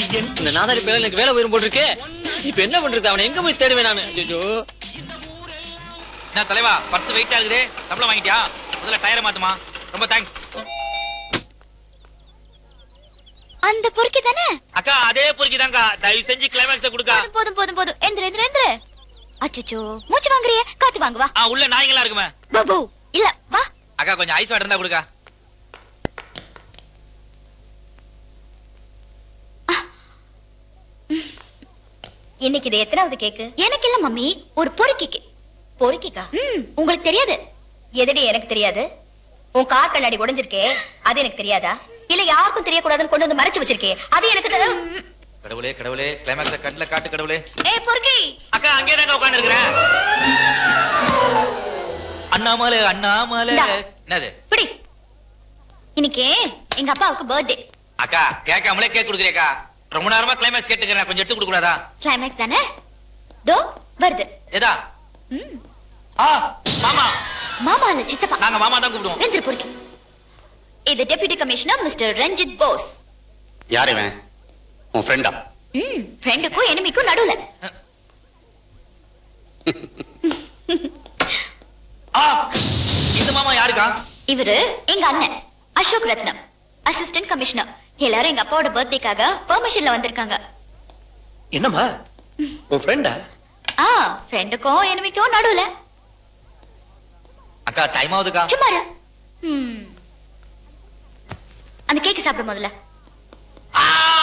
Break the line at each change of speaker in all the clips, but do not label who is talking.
இந்த நாதாரி பேர் எனக்கு வேலை உயிரும் போட்டிருக்கு இப்ப என்ன பண்றது அவனை எங்க போய் தேடுவேன் நானு ஐயோ
என்ன தலைவா பர்ஸ் வெயிட்டா இருக்குது சம்பளம் வாங்கிட்டியா முதல்ல டயரை மாத்துமா ரொம்ப தேங்க்ஸ்
அந்த பொறுக்கி தானே
அக்கா அதே பொறுக்கி தான்க்கா தயவு செஞ்சு கிளைமேக்ஸ கொடுக்கா
போதும் போதும் போதும் போதும் எந்திர எந்திர எந்திர அச்சச்சோ மூச்சு வாங்குறியே காத்து வாங்க வா
ஆ உள்ள நாய்ங்களா இருக்குமே
பாபு இல்ல வா
அக்கா கொஞ்சம் ஐஸ் வாட்டர் இருந்தா கொடுக்கா
இன்னைக்கு இது எத்தனாவது கேக்கு எனக்கு இல்ல மம்மி ஒரு பொறுக்கிக்கு பொறுக்கிக்கா ம் உங்களுக்கு தெரியாது எதடி எனக்கு தெரியாது உன் கார் கண்ணாடி உடைஞ்சிருக்கே அது எனக்கு தெரியாதா இல்ல யாருக்கும் தெரியக்கூடாதுன்னு கொண்டு வந்து மறைச்சு வச்சிருக்கே அது எனக்கு தெ-
கடவுளே கடவுளே கிளைமேக்ஸ கண்ணுல காட்டு கடவுளே
ஏய் பொறுக்கி
அக்கா அங்கே தாங்க உட்கார்ந்து இருக்கிறேன் அண்ணாமலை அண்ணாமலை
இந்தா.
என்னது
பிடி இன்னைக்கு எங்க அப்பாவுக்கு பர்த்டே
அக்கா கேட்காமலே கேக் கொடுக்குறியக்கா ரொம்ப நேரமா கிளைமேக்ஸ் கேட்டுக்கிறேன் கொஞ்சம் எடுத்து கொடுக்க கூடாதா
கிளைமேக்ஸ் தானே தோ வருது
ஏதா
ம்
ஆ மாமா
மாமா இல்ல சித்தப்பா
நாங்க மாமா தான் கூப்பிடுவோம்
வெந்திர பொறுக்கி இது deputy commissioner mister Ranjith Bose
யார் இவன் உன் ஃப்ரெண்டா
ம் ஃப்ரெண்டுக்கும் எனிமிக்கும் நடுவுல
ஆ இந்த மாமா யாருக்கா
இவரு எங்க அண்ணன் அசோக் ரத்னம் அசிஸ்டன்ட் கமிஷனர் எல்லாரும் எங்க அப்பாவோட பர்த்டேக்காக பெர்மிஷன்ல வந்திருக்காங்க
என்னம்மா உன் ஃப்ரெண்டா
ஆ ஃப்ரெண்டுக்கும் எனிமிக்கும் நடுவுல
அக்கா டைம் ஆகுதுக்கா
சும்மா இரு. ம் அந்த கேக் சாப்பிடும் முதல்ல
ஆ!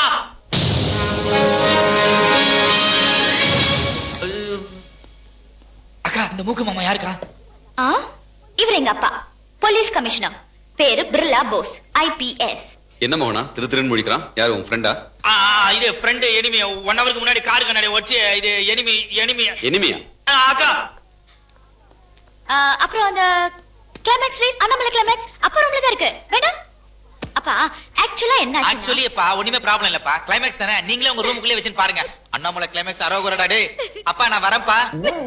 ஐயோ. அக்கா இந்த மூக்கு மாமா யாருக்கா
ஆ இவர் எங்க அப்பா போலீஸ் கமிஷனர் பேரு பிர்லா போஸ் ஐபிஎஸ்
என்ன மோகனா திரு திருன்னு முடிக்கிறான் யார் உன் ஃப்ரெண்டா
ஆ, ஆ, இது ஃப்ரெண்டு எனிமி ஒன் ஹவருக்கு முன்னாடி கார் கண்ணாடி வச்சு இது எனிமி எனிமி
எனிமியா
ஆ, அக்கா
அப்புறம் அந்த கிளைமேக்ஸ் ரீட் அண்ணாமலை கிளைமேக்ஸ் அப்பா ரூம்ல தான் இருக்கு வேண்டாம் அப்பா ஆக்சுவலா என்ன ஆச்சுன்னா-
ஆக்சுவலி அப்பா ஒண்ணுமே ப்ராப்ளம் இல்லப்பா கிளைமேக்ஸ் தானே நீங்களே உங்க ரூமுக்குள்ளே வச்சுன்னு பாருங்க அண்ணாமலை கிளைமேக்ஸ் அரோகுரடா டே அப்பா நான் வரேன்ப்பா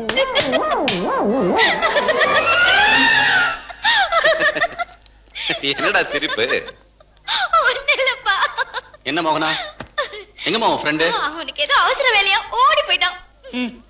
என்னடா சிரிப்பு
ஒண்ணும் இல்லப்பா
என்ன மோகனா எங்கம்மா உன் ஃப்ரெண்டு
அவனுக்கு ஏதோ அவசர வேலையா ஓடி போயிட்டான் ம்